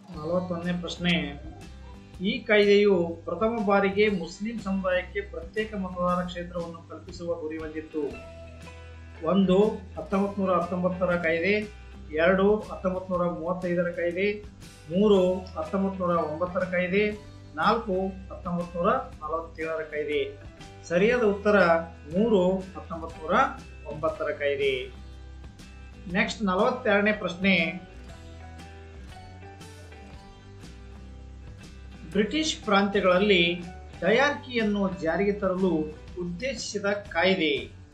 ನಲವತ್ತೊಂದನೇ ಪ್ರಶ್ನೆ ಈ ಕಾಯ್ದೆಯು ಪ್ರಥಮ ಬಾರಿಗೆ ಮುಸ್ಲಿಂ ಸಮುದಾಯಕ್ಕೆ ಪ್ರತ್ಯೇಕ ಮತದಾರ ಕ್ಷೇತ್ರವನ್ನು ಕಲ್ಪಿಸುವ ಗುರಿ ಹೊಂದಿತ್ತು ಒಂದು ಹತ್ತೊಂಬತ್ತು ನೂರ ಹತ್ತೊಂಬತ್ತರ ಕಾಯ್ದೆ ಎರಡು ಹತ್ತೊಂಬತ್ತು ನೂರ ಮೂವತ್ತೈದರ ಕಾಯ್ದೆ ಮೂರು ಹತ್ತೊಂಬತ್ತು ನೂರ ಒಂಬತ್ತರ ಕಾಯ್ದೆ ನಾಲ್ಕು ಹತ್ತೊಂಬತ್ತು ನೂರ ನಲವತ್ತೇಳರ ಕಾಯ್ದೆ ಸರಿಯಾದ ಉತ್ತರ ಮೂರು ಹತ್ತೊಂಬತ್ತು ನೂರ ಒಂಬತ್ತರ ಕಾಯ್ದೆ ನೆಕ್ಸ್ಟ್ ನಲವತ್ತೆರಡನೇ ಪ್ರಶ್ನೆ ಬ್ರಿಟಿಷ್ ಪ್ರಾಂತ್ಯಗಳಲ್ಲಿ ಡಯಾರ್ಕಿಯನ್ನು ಜಾರಿಗೆ ತರಲು ಉದ್ದೇಶಿಸಿದ ಕಾಯ್ದೆ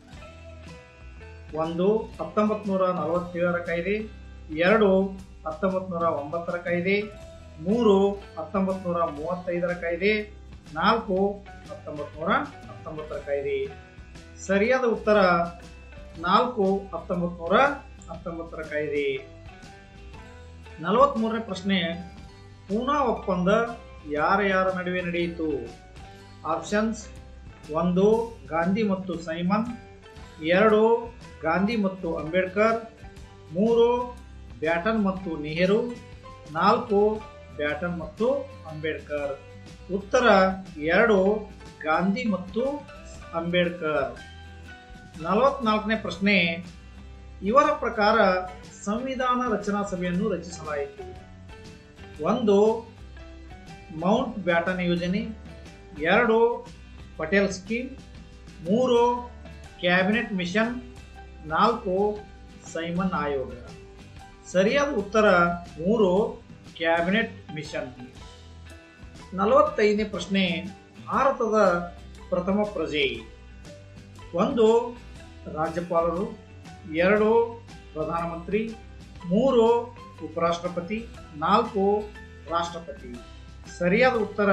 ಒಂದು ಹತ್ತೊಂಬತ್ತು ನೂರ ನಲವತ್ತೇಳರ ಕಾಯ್ದೆ ಎರಡು ಹತ್ತೊಂಬತ್ತು ನೂರ ಒಂಬತ್ತರ ಕಾಯ್ದೆ ಮೂರು ಹತ್ತೊಂಬತ್ತು ನೂರ ಮೂವತ್ತೈದರ ಕಾಯ್ದೆ ನಾಲ್ಕು ಹತ್ತೊಂಬತ್ತು ನೂರ ಹತ್ತೊಂಬತ್ತರ ಕಾಯ್ದೆ ಸರಿಯಾದ ಉತ್ತರ ನಾಲ್ಕು ಹತ್ತೊಂಬತ್ತು ನೂರ ಹತ್ತೊಂಬತ್ತರ ಕಾಯ್ದೆ ನಲವತ್ಮೂರನೇ ಪ್ರಶ್ನೆ ಪೂನಾ ಒಪ್ಪಂದ ಯಾರ ಯಾರ ನಡುವೆ ನಡೆಯಿತು ಆಪ್ಷನ್ಸ್ ಒಂದು ಗಾಂಧಿ ಮತ್ತು ಸೈಮನ್ ಎರಡು ಗಾಂಧಿ ಮತ್ತು ಅಂಬೇಡ್ಕರ್ ಮೂರು ಬ್ಯಾಟನ್ ಮತ್ತು ನೆಹರು ನಾಲ್ಕು ಬ್ಯಾಟನ್ ಮತ್ತು ಅಂಬೇಡ್ಕರ್ ಉತ್ತರ ಎರಡು ಗಾಂಧಿ ಮತ್ತು ಅಂಬೇಡ್ಕರ್ ನಲವತ್ನಾಲ್ಕನೇ ಪ್ರಶ್ನೆ ಇವರ ಪ್ರಕಾರ ಸಂವಿಧಾನ ರಚನಾ ಸಭೆಯನ್ನು ರಚಿಸಲಾಯಿತು ಒಂದು ಮೌಂಟ್ ಬ್ಯಾಟನ್ ಯೋಜನೆ ಎರಡು ಪಟೇಲ್ ಸ್ಕೀಮ್ ಮೂರು ಕ್ಯಾಬಿನೆಟ್ ಮಿಷನ್ ನಾಲ್ಕು ಸೈಮನ್ ಆಯೋಗ ಸರಿಯಾದ ಉತ್ತರ ಮೂರು ಕ್ಯಾಬಿನೆಟ್ ಮಿಷನ್ ನಲವತ್ತೈದನೇ ಪ್ರಶ್ನೆ ಭಾರತದ ಪ್ರಥಮ ಪ್ರಜೆ ಒಂದು ರಾಜ್ಯಪಾಲರು ಎರಡು ಪ್ರಧಾನಮಂತ್ರಿ ಮೂರು ಉಪರಾಷ್ಟ್ರಪತಿ ನಾಲ್ಕು ರಾಷ್ಟ್ರಪತಿ ಸರಿಯಾದ ಉತ್ತರ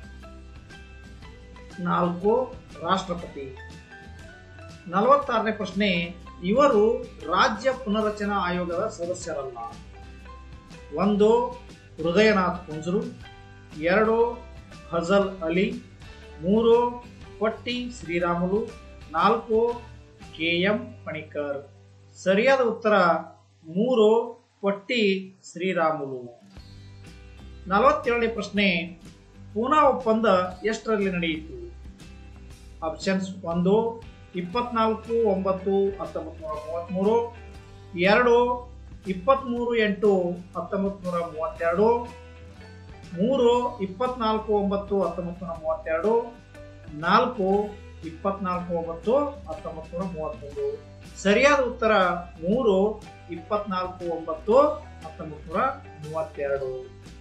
ನಾಲ್ಕು ರಾಷ್ಟ್ರಪತಿ ನಲವತ್ತಾರನೇ ಪ್ರಶ್ನೆ ಇವರು ರಾಜ್ಯ ಪುನರ್ರಚನಾ ಆಯೋಗದ ಸದಸ್ಯರಲ್ಲ ಒಂದು ಹೃದಯನಾಥ್ ಕುಂಜರು ಎರಡು ಫಜಲ್ ಅಲಿ ಮೂರು ಪಟ್ಟಿ ಶ್ರೀರಾಮುಲು ನಾಲ್ಕು ಕೆ ಎಂ ಪಣಿಕರ್ ಸರಿಯಾದ ಉತ್ತರ ಮೂರು ಪಟ್ಟಿ ಶ್ರೀರಾಮುಲು ನಲವತ್ತೇಳನೇ ಪ್ರಶ್ನೆ ಪೂನಾ ಒಪ್ಪಂದ ಎಷ್ಟರಲ್ಲಿ ನಡೆಯಿತು ಆಪ್ಷನ್ಸ್ ಒಂದು ಇಪ್ಪತ್ನಾಲ್ಕು ಒಂಬತ್ತು ಹತ್ತೊಂಬತ್ತು ನೂರ ಮೂವತ್ತ್ಮೂರು ಎರಡು ಇಪ್ಪತ್ತ್ಮೂರು ಎಂಟು ಹತ್ತೊಂಬತ್ತು ನೂರ ಮೂವತ್ತೆರಡು ಮೂರು ಇಪ್ಪತ್ನಾಲ್ಕು ಒಂಬತ್ತು ಹತ್ತೊಂಬತ್ತು ನೂರ ಮೂವತ್ತೆರಡು ನಾಲ್ಕು ಇಪ್ಪತ್ನಾಲ್ಕು ಒಂಬತ್ತು ಹತ್ತೊಂಬತ್ತು ನೂರ ಮೂವತ್ತೊಂದು ಸರಿಯಾದ ಉತ್ತರ ಮೂರು ಇಪ್ಪತ್ನಾಲ್ಕು ಒಂಬತ್ತು ಹತ್ತೊಂಬತ್ತು ನೂರ ಮೂವತ್ತೆರಡು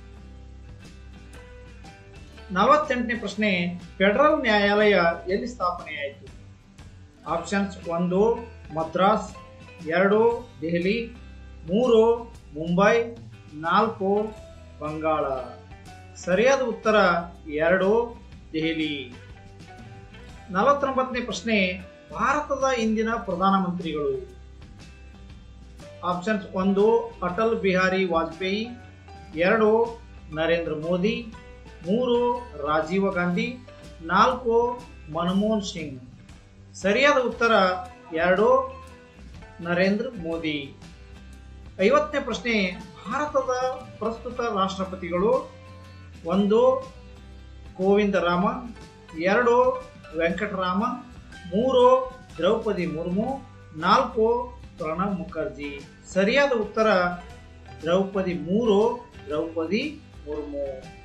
ನಲವತ್ತೆಂಟನೇ ಪ್ರಶ್ನೆ ಫೆಡರಲ್ ನ್ಯಾಯಾಲಯ ಎಲ್ಲಿ ಸ್ಥಾಪನೆಯಾಯಿತು ಆಪ್ಷನ್ಸ್ ಒಂದು ಮದ್ರಾಸ್ ಎರಡು ದೆಹಲಿ ಮೂರು ಮುಂಬೈ ನಾಲ್ಕು ಬಂಗಾಳ ಸರಿಯಾದ ಉತ್ತರ ಎರಡು ದೆಹಲಿ ನಲವತ್ತೊಂಬತ್ತನೇ ಪ್ರಶ್ನೆ ಭಾರತದ ಇಂದಿನ ಪ್ರಧಾನಮಂತ್ರಿಗಳು ಆಪ್ಷನ್ಸ್ ಒಂದು ಅಟಲ್ ಬಿಹಾರಿ ವಾಜಪೇಯಿ ಎರಡು ನರೇಂದ್ರ ಮೋದಿ ಮೂರು ರಾಜೀವ ಗಾಂಧಿ ನಾಲ್ಕು ಮನಮೋಹನ್ ಸಿಂಗ್ ಸರಿಯಾದ ಉತ್ತರ ಎರಡು ನರೇಂದ್ರ ಮೋದಿ ಐವತ್ತನೇ ಪ್ರಶ್ನೆ ಭಾರತದ ಪ್ರಸ್ತುತ ರಾಷ್ಟ್ರಪತಿಗಳು ಒಂದು ಗೋವಿಂದ ರಾಮ ಎರಡು ವೆಂಕಟರಾಮನ್ ಮೂರು ದ್ರೌಪದಿ ಮುರ್ಮು ನಾಲ್ಕು ಪ್ರಣಬ್ ಮುಖರ್ಜಿ ಸರಿಯಾದ ಉತ್ತರ ದ್ರೌಪದಿ ಮೂರು ದ್ರೌಪದಿ ಮುರ್ಮು